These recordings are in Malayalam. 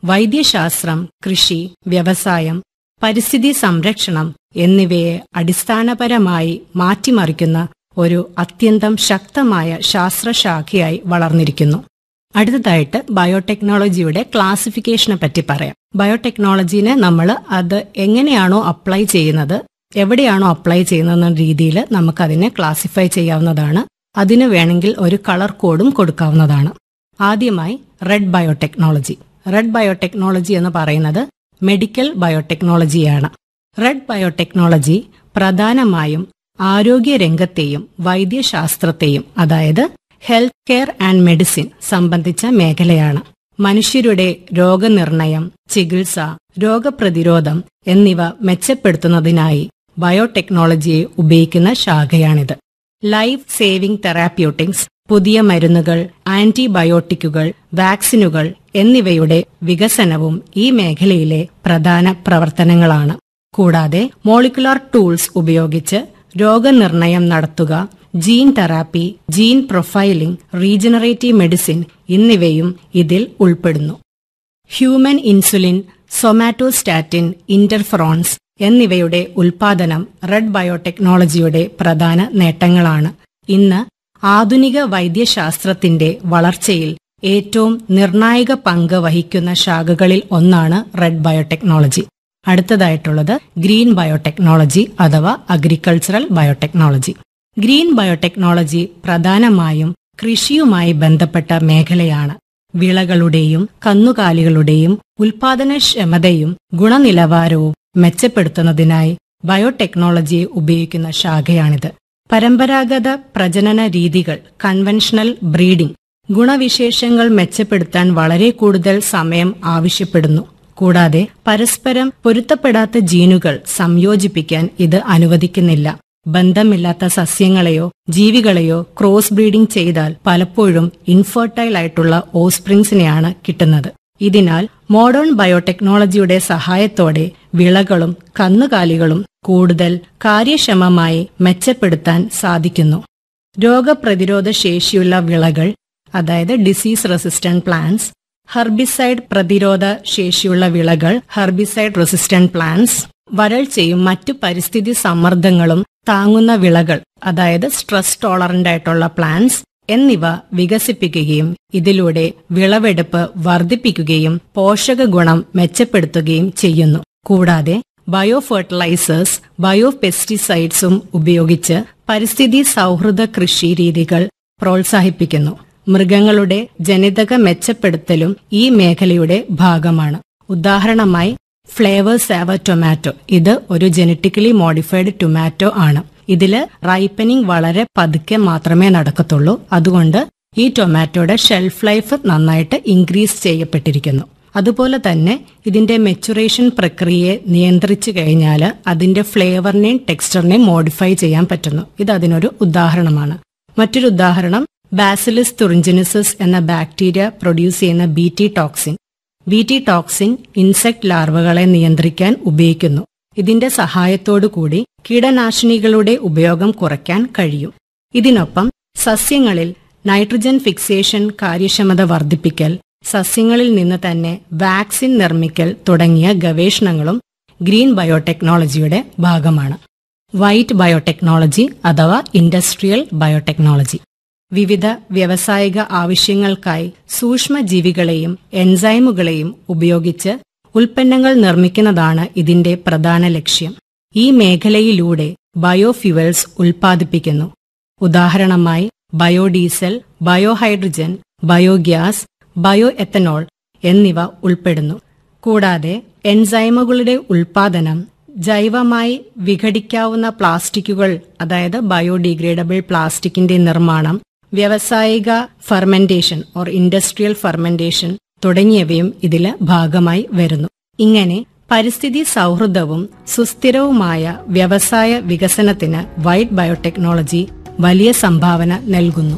വൈദ്യശാസ്ത്രം കൃഷി വ്യവസായം പരിസ്ഥിതി സംരക്ഷണം എന്നിവയെ അടിസ്ഥാനപരമായി മാറ്റിമറിക്കുന്ന ഒരു അത്യന്തം ശക്തമായ ശാസ്ത്രശാഖയായി വളർന്നിരിക്കുന്നു അടുത്തതായിട്ട് ബയോടെക്നോളജിയുടെ ക്ലാസിഫിക്കേഷനെ പറ്റി പറയാം ബയോടെക്നോളജീനെ നമ്മൾ അത് എങ്ങനെയാണോ അപ്ലൈ ചെയ്യുന്നത് എവിടെയാണോ അപ്ലൈ ചെയ്യുന്ന രീതിയിൽ നമുക്കതിനെ ക്ലാസിഫൈ ചെയ്യാവുന്നതാണ് അതിന് വേണമെങ്കിൽ ഒരു കളർ കോഡും കൊടുക്കാവുന്നതാണ് ആദ്യമായി റെഡ് ബയോടെക്നോളജി റെഡ് ബയോടെക്നോളജി എന്ന് പറയുന്നത് മെഡിക്കൽ ബയോടെക്നോളജിയാണ് റെഡ് ബയോടെക്നോളജി പ്രധാനമായും ആരോഗ്യരംഗത്തെയും വൈദ്യശാസ്ത്രത്തെയും അതായത് ഹെൽത്ത് കെയർ ആൻഡ് മെഡിസിൻ സംബന്ധിച്ച മേഖലയാണ് മനുഷ്യരുടെ രോഗനിർണയം ചികിത്സ രോഗപ്രതിരോധം എന്നിവ മെച്ചപ്പെടുത്തുന്നതിനായി ബയോടെക്നോളജിയെ ഉപയോഗിക്കുന്ന ശാഖയാണിത് ലൈഫ് സേവിംഗ് തെറാപ്യൂട്ടിക്സ് പുതിയ മരുന്നുകൾ ആന്റിബയോട്ടിക്കുകൾ വാക്സിനുകൾ എന്നിവയുടെ വികസനവും ഈ മേഖലയിലെ പ്രധാന പ്രവർത്തനങ്ങളാണ് കൂടാതെ മോളിക്കുലാർ ടൂൾസ് ഉപയോഗിച്ച് രോഗനിർണയം നടത്തുക gene therapy gene profiling regenerative medicine എന്നിവയും ഇതിൽ ഉൾപ്പെടുന്നു ഹ്യൂമൻ ഇൻസുലിൻ സൊമാറ്റോസ്റ്റാറ്റിൻ ഇന്റർഫറോൺസ് എന്നിവയുടെ ഉൽപാദനം റെഡ് ബയോടെക്നോളജിയുടെ പ്രധാന നേട്ടങ്ങളാണ് ഇന്ന് ആധുനിക വൈദ്യശാസ്ത്രത്തിന്റെ വളർച്ചയിൽ ഏറ്റവും നിർണായക പങ്ക് വഹിക്കുന്ന ശാഖകളിൽ ഒന്നാണ് റെഡ് ബയോടെക്നോളജി അടുത്തതായിട്ടുള്ളത് ഗ്രീൻ ബയോടെക്നോളജി അഥവാ അഗ്രികൾച്ചറൽ ബയോടെക്നോളജി ഗ്രീൻ ബയോടെക്നോളജി പ്രധാനമായും കൃഷിയുമായി ബന്ധപ്പെട്ട മേഖലയാണ് വിളകളുടെയും കന്നുകാലികളുടെയും ഉൽപാദനക്ഷമതയും ഗുണനിലവാരവും മെച്ചപ്പെടുത്തുന്നതിനായി ബയോടെക്നോളജിയെ ഉപയോഗിക്കുന്ന ശാഖയാണിത് പരമ്പരാഗത പ്രജനന രീതികൾ കൺവെൻഷണൽ ബ്രീഡിംഗ് ഗുണവിശേഷങ്ങൾ മെച്ചപ്പെടുത്താൻ വളരെ കൂടുതൽ സമയം ആവശ്യപ്പെടുന്നു കൂടാതെ പരസ്പരം പൊരുത്തപ്പെടാത്ത ജീനുകൾ സംയോജിപ്പിക്കാൻ ഇത് അനുവദിക്കുന്നില്ല ബന്ധമില്ലാത്ത സസ്യങ്ങളെയോ ജീവികളെയോ ക്രോസ് ബ്രീഡിംഗ് ചെയ്താൽ പലപ്പോഴും ഇൻഫെർട്ടൈൽ ആയിട്ടുള്ള ഓസ്പ്രിങ്സിനെയാണ് കിട്ടുന്നത് ഇതിനാൽ മോഡേൺ ബയോടെക്നോളജിയുടെ സഹായത്തോടെ വിളകളും കന്നുകാലികളും കൂടുതൽ കാര്യക്ഷമമായി മെച്ചപ്പെടുത്താൻ സാധിക്കുന്നു രോഗപ്രതിരോധ ശേഷിയുള്ള വിളകൾ അതായത് ഡിസീസ് റെസിസ്റ്റന്റ് പ്ലാന്റ്സ് ഹെർബിസൈഡ് പ്രതിരോധ ശേഷിയുള്ള വിളകൾ ഹെർബിസൈഡ് റെസിസ്റ്റന്റ് പ്ലാന്റ്സ് വരൾച്ചയും മറ്റു പരിസ്ഥിതി സമ്മർദ്ദങ്ങളും താങ്ങുന്ന വിളകൾ അതായത് സ്ട്രെസ് ടോളറന്റ് ആയിട്ടുള്ള പ്ലാന്റ്സ് എന്നിവ വികസിപ്പിക്കുകയും ഇതിലൂടെ വിളവെടുപ്പ് വർദ്ധിപ്പിക്കുകയും പോഷക ഗുണം മെച്ചപ്പെടുത്തുകയും ചെയ്യുന്നു കൂടാതെ ബയോ ഫെർട്ടിലൈസേഴ്സ് ബയോ പെസ്റ്റിസൈഡ്സും ഉപയോഗിച്ച് പരിസ്ഥിതി സൗഹൃദ കൃഷി രീതികൾ പ്രോത്സാഹിപ്പിക്കുന്നു മൃഗങ്ങളുടെ ജനിതക മെച്ചപ്പെടുത്തലും ഈ മേഖലയുടെ ഭാഗമാണ് ഉദാഹരണമായി ഫ്ലേവർ സാവർ ടൊമാറ്റോ ഇത് ഒരു ജനറ്റിക്കലി മോഡിഫൈഡ് ടൊമാറ്റോ ആണ് ഇതില് റൈപ്പനിങ് വളരെ പതുക്കെ മാത്രമേ നടക്കത്തുള്ളൂ അതുകൊണ്ട് ഈ ടൊമാറ്റോയുടെ ഷെൽഫ് ലൈഫ് നന്നായിട്ട് ഇൻക്രീസ് ചെയ്യപ്പെട്ടിരിക്കുന്നു അതുപോലെ തന്നെ ഇതിന്റെ മെച്ചുറേഷൻ പ്രക്രിയയെ നിയന്ത്രിച്ചു കഴിഞ്ഞാൽ അതിന്റെ ഫ്ലേവറിനെയും ടെക്സ്ചറിനെയും മോഡിഫൈ ചെയ്യാൻ പറ്റുന്നു ഇത് അതിനൊരു ഉദാഹരണമാണ് മറ്റൊരു ഉദാഹരണം ബാസിലിസ് തുറിഞ്ചിനിസിസ് എന്ന ബാക്ടീരിയ പ്രൊഡ്യൂസ് ചെയ്യുന്ന B T toxin B T toxin insect ലാർവകളെ നിയന്ത്രിക്കാൻ ഉപയോഗിക്കുന്നു ഇതിന്റെ സഹായത്തോടു കൂടി കീടനാശിനികളുടെ ഉപയോഗം കുറയ്ക്കാൻ കഴിയും ഇതിനൊപ്പം സസ്യങ്ങളിൽ നൈട്രജൻ ഫിക്സേഷൻ കാര്യക്ഷമത വർദ്ധിപ്പിക്കൽ സസ്യങ്ങളിൽ നിന്ന് തന്നെ വാക്സിൻ നിർമ്മിക്കൽ തുടങ്ങിയ ഗവേഷണങ്ങളും ഗ്രീൻ ബയോടെക്നോളജിയുടെ ഭാഗമാണ് വൈറ്റ് ബയോടെക്നോളജി അഥവാ ഇൻഡസ്ട്രിയൽ ബയോടെക്നോളജി വിവിധ വ്യാവസായിക ആവശ്യങ്ങൾക്കായി സൂക്ഷ്മജീവികളെയും എൻസൈമുകളെയും ഉപയോഗിച്ച് ഉൽപ്പന്നങ്ങൾ നിർമ്മിക്കുന്നതാണ് ഇതിന്റെ പ്രധാന ലക്ഷ്യം ഈ മേഖലയിലൂടെ ബയോഫ്യുവൽസ് ഉൽപ്പാദിപ്പിക്കുന്നു ഉദാഹരണമായി biodiesel biohydrogen biogas bio ethanol എന്നിവ ഉൾപ്പെടുന്നു കൂടാതെ എൻസൈമുകളുടെ ഉൽപാദനം ജൈവമായി വിഘടിക്കാവുന്ന പ്ലാസ്റ്റിക്കുകൾ അതായത് ബയോഡിഗ്രേഡബിൾ പ്ലാസ്റ്റിക്കിന്റെ നിർമ്മാണം വ്യാവസായിക ഫെർമെന്റേഷൻ ഓർ ഇൻഡസ്ട്രിയൽ ഫെർമെന്റേഷൻ തുടങ്ങിയവയും ഇതില് ഭാഗമായി വരുന്നു ഇങ്ങനെ പരിസ്ഥിതി സൗഹൃദവും സുസ്ഥിരവുമായ വ്യവസായ വികസനത്തിന് വൈറ്റ് ബയോടെക്നോളജി വലിയ സംഭാവന നൽകുന്നു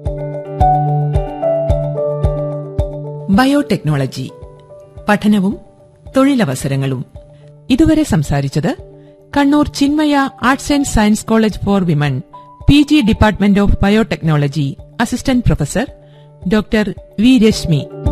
ബയോടെക്നോളജി പഠനവും തൊഴിലവസരങ്ങളും ഇതുവരെ സംസാരിച്ചത് Kannur Chinmaya arts and science college for women P G department of biotechnology assistant professor doctor V Rashmi